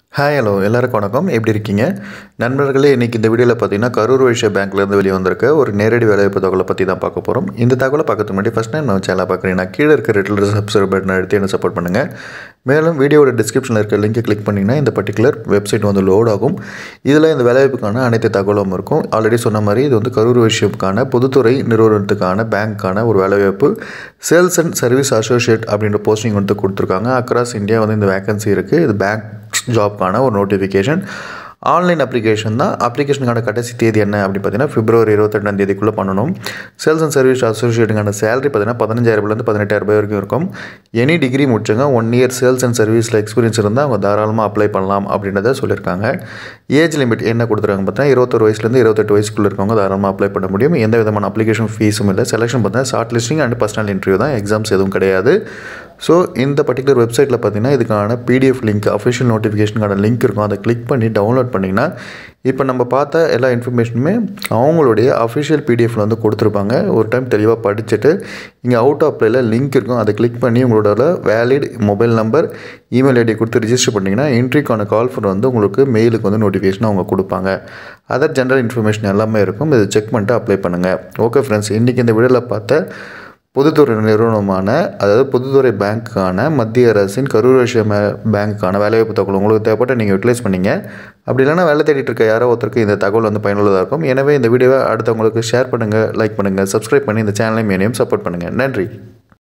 hi hello எல்லாருக்கும் வணக்கம் எப்படி இருக்கீங்க நண்பர்களே இன்றைக்கி இந்த வீடியோவில் பார்த்தீங்கன்னா கரூர் வைஷ்ய பேங்க்லேருந்து வெளியே வந்திருக்க ஒரு நேரடி வேலைவாய்ப்பு தகவலை பற்றி தான் பார்க்க போகிறோம் இந்த தகவலை பார்க்கறதுக்கு முன்னாடி ஃபஸ்ட் டைம் நம்ம சேனலை பார்க்குறீங்கன்னா கீழே இருக்க ரெட்டில் சப்ஸ்கிரைப் பட்டன் எடுத்து என்ன சப்போர்ட் பண்ணுங்கள் மேலும் வீடியோட டிஸ்கிரிப்ஷனில் இருக்க லிங்கை கிளிக் பண்ணிங்கன்னா இந்த பர்டிகுலர் வெப்சைட் வந்து லோட் ஆகும் இதில் இந்த வேலைவாய்ப்புக்கான அனைத்து தகவலும் இருக்கும் ஆல்ரெடி சொன்ன மாதிரி இது வந்து கரூர் வைஷ்யப்புக்கான பொதுத்துறை நிறுவனத்துக்கான பேங்க்கான ஒரு வேலைவாய்ப்பு சேல்ஸ் அண்ட் சர்வீஸ் அசோசியேட் அப்படின்ற போஸ்டிங் வந்து கொடுத்துருக்காங்க அக்ராஸ் இந்தியா வந்து இந்த வேகன்சி இருக்குது இது பேங்க் ஜாப்க்கான ஒரு நோட்டிஃபிகேஷன் ஆன்லைன் அப்ளிகேஷன் தான் அப்ளிகேஷனுக்கான கடைசி தேதி என்ன அப்படின்னு பார்த்தீங்கன்னா பிப்ரவரி இருபத்தெட்டாம் தேதிக்குள்ளே பண்ணணும் சேல்ஸ் அண்ட் சர்வீஸ் அசோசியேட்டுக்கான சேலரி பார்த்தீங்கன்னா பதினஞ்சாயிரம்லேருந்து பதினெட்டாயிரம் ரூபாய் வரைக்கும் இருக்கும் எனி டிகிரி முடிச்சவங்க ஒன் இயர் சேல்ஸ் அண்ட் சர்வீஸில் எக்ஸ்பீரியன்ஸ் இருந்தால் அவங்க தாராளமாக அப்ளை பண்ணலாம் அப்படின்றத சொல்லியிருக்காங்க ஏஜ் லிமிட் என்ன கொடுத்துருக்காங்க பார்த்தீங்கன்னா இருபத்தொரு வயசுலேருந்து இருபத்தெட்டு வயசுக்குள்ளே இருக்கவங்க தாராளமாக அப்ளை பண்ண முடியும் எந்த விதமான அப்ளிகேஷன் ஃபீஸும் இல்லை செலெக்ஷன் பார்த்தீங்கன்னா short listing and personal interview தான் எக்ஸாம்ஸ் எதுவும் கிடையாது ஸோ இந்த பர்டிகுலர் வெப்சைட்டில் பார்த்தீங்கன்னா இதுக்கான பிடிஎஃப் லிங்க் அஃபிஷியல் நோட்டிஃபிகேஷனுக்கான லிங்க் இருக்கும் அதை கிளிக் பண்ணி டவுன்லோட் பண்ணிங்கன்னா இப்போ நம்ம பார்த்த எல்லா இன்ஃபர்மேஷனுமே அவங்களுடைய அஃபிஷியல் பிடிஎஃப்ல வந்து கொடுத்துருப்பாங்க ஒரு டைம் தெளிவாக படிச்சுட்டு இங்கே அவுட் ஆஃப் பிளேயில் லிங்க் இருக்கும் அதை கிளிக் பண்ணி உங்களோட valid mobile number email ID கொடுத்து ரிஜிஸ்டர் பண்ணிங்கன்னா என்ட்ரிக்கான கால் ஃபர் வந்து உங்களுக்கு மெயிலுக்கு வந்து நோட்டிஃபிகேஷன் அவங்க கொடுப்பாங்க அதர் ஜென்ரல் இன்ஃபர்மேஷன் எல்லாமே இருக்கும் இதை செக் பண்ணிட்டு அப்ளை பண்ணுங்கள் ஓகே ஃப்ரெண்ட்ஸ் இன்றைக்கி இந்த வீடியோவில் பார்த்த பொதுத்துறை நிறுவனமான அதாவது பொதுத்துறை பேங்க்கான மத்திய அரசின் கரூர் விஷய பேங்க்கான வேலைவாய்ப்பு தகவல் உங்களுக்கு தேவைப்பட்ட நீங்கள் யூட்டிலைஸ் பண்ணீங்க அப்படி இல்லைனா வேலை தேடிட்டு இருக்க யாரோ ஒருத்தருக்கு இந்த தகவல் வந்து பயனுள்ளதாக இருக்கும் எனவே இந்த வீடியோவை அடுத்தவங்களுக்கு ஷேர் பண்ணுங்கள் லைக் பண்ணுங்கள் சப்ஸ்கிரைப் பண்ணி இந்த சேனலையும் என்னையும் சப்போர்ட் பண்ணுங்கள் நன்றி